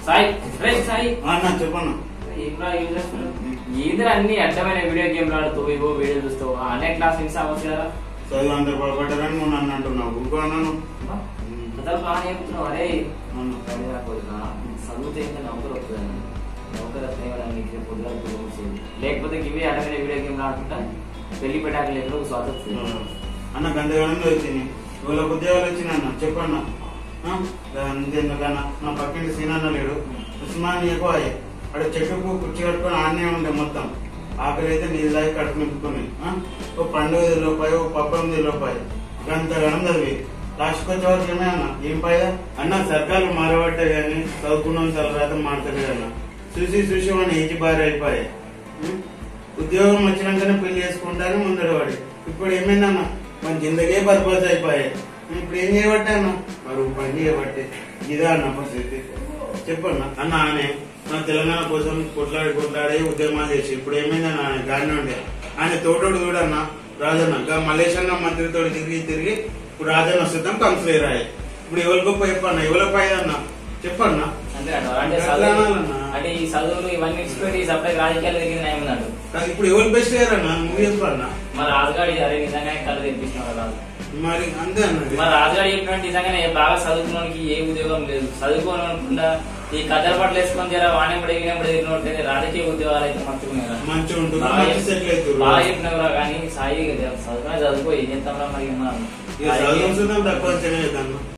సాయి రే సాయి అన్న చెప్పన్న ఏంట్రా ఏం చేస్తున్నావు? ఏందిరా అన్ని అడ్డమైన వీడియో గేమ్లు ఆడుతూ ఇవో వీడియో చూస్తావు ఆన్లైన్ క్లాస్ మిస్ అవ్వచ్చు కదా చదువు అందరు పడబడ్డారని మొన్న అన్న అంటున్నావు ఊరుకో అన్నాను కథలు బాగా చెప్తున్నావు అరే అవును. అదే నాకు వదినా. చదివితే ఇంకా నౌకరు వస్తుందని నౌకరు వస్తే కదా నీకు పొద్దున వచ్చేది లేకపోతే ఇవి అడగనే వీడియో గేమ్లు ఆడుకుంటా పెళ్లి పెట్టాక లేదు స్వాతంత్రం అన్న గంటగానం వచ్చింది ఇవాళ ఉద్యోగాలు వచ్చిన అన్న చెప్పన్న ఆ? అంతేందుకన్నా నా పక్కింటి సీనన్న లేడు ఉస్మానియాకు అయ్యే అక్కడ చెట్టుకు కుర్చీ కట్టుకొని ఆడనే ఉండే మొత్తం ఆకలి అయితే నీళ్ళు తాగి కట్టు నింపుకొని ఆ? ఓ పండుగ రూపాయి ఓ పప్పం రూపాయి గంటగానం చదివి లాస్ట్కి వచ్చే వరకు ఏమే అన్న ఏం పాయదా అన్న సర్కారు మారబట్టే గాని చదువుకున్నాం తర్వాత మాడతలేదు అన్న చూసి చూసి మన ఏజీ బారి అయిపోయాయి ఉం? ఉద్యోగం వచ్చినాకనే పెళ్లి చేసుకుంటారు ముందర వాడి ఇప్పుడు ఏమైందన్న మన జిందగే బర్బాద్ అయిపోయాయి ఇప్పుడు ఏం చేయబట్టే అన్న మరి పని చేయబట్టే ఇదే అన్న పరిస్థితి చెప్పన్న అన్న ఆనే మన తెలంగాణ కోసం కొట్లాడి కొట్లాడి ఉద్యమాలు చేసి ఇప్పుడు ఏమైందన్న ఆయన గాని ఉండే ఆయన తోటోడు చూడన్న రాజన్న గా మలేషియా మంత్రితో తిరిగి తిరిగి ఇప్పుడు రాజన్న వస్తుందాం కన్సిలర్ అయ్యాయి ఇప్పుడు ఎవరి గొప్ప చెప్పన్న ఎవరి పైదన్న చెప్పన్న అంటే అంటావా? అంటే ఎట్లా చదువు అనాలన్నా? అంటే ఈ చదువులు ఇవన్నీ ఇచ్చిపెట్టి సప్లై రాజకీయాలు దిగిన ఏమన్నాడు కానీ ఇప్పుడు ఎవరు బెస్ట్ అయ్యారన్న నువ్వు చెప్పన్నా మరి రాజుగాడి అరే నిజంగానే కళ్ళు తెప్పించినాడు రాజు మరి అంతే అన్నది మరి రాజుగాడు చెప్పినట్టు నిజంగానే బాగా చదువుకున్నానికి ఏ ఉద్యోగం లేదు చదువుకోనకుండా ఈ కథల పట్ల వేసుకొని జర వాణి పడి ఈయన పడి తిరిగినట్లయితే రాజకీయ ఉద్యోగాలు అయితే మంచిగా ఉన్నాయి మంచిగా ఉంటుంది బాగా మంచి సెటిల్ అవుతారు బాగా చెప్పినవరా కానీ సాయి చదువుకునే చదువుకో ఏం చేస్తాంరా మరి ఇక చదువు తక్కువ అంచనా వేద్దాం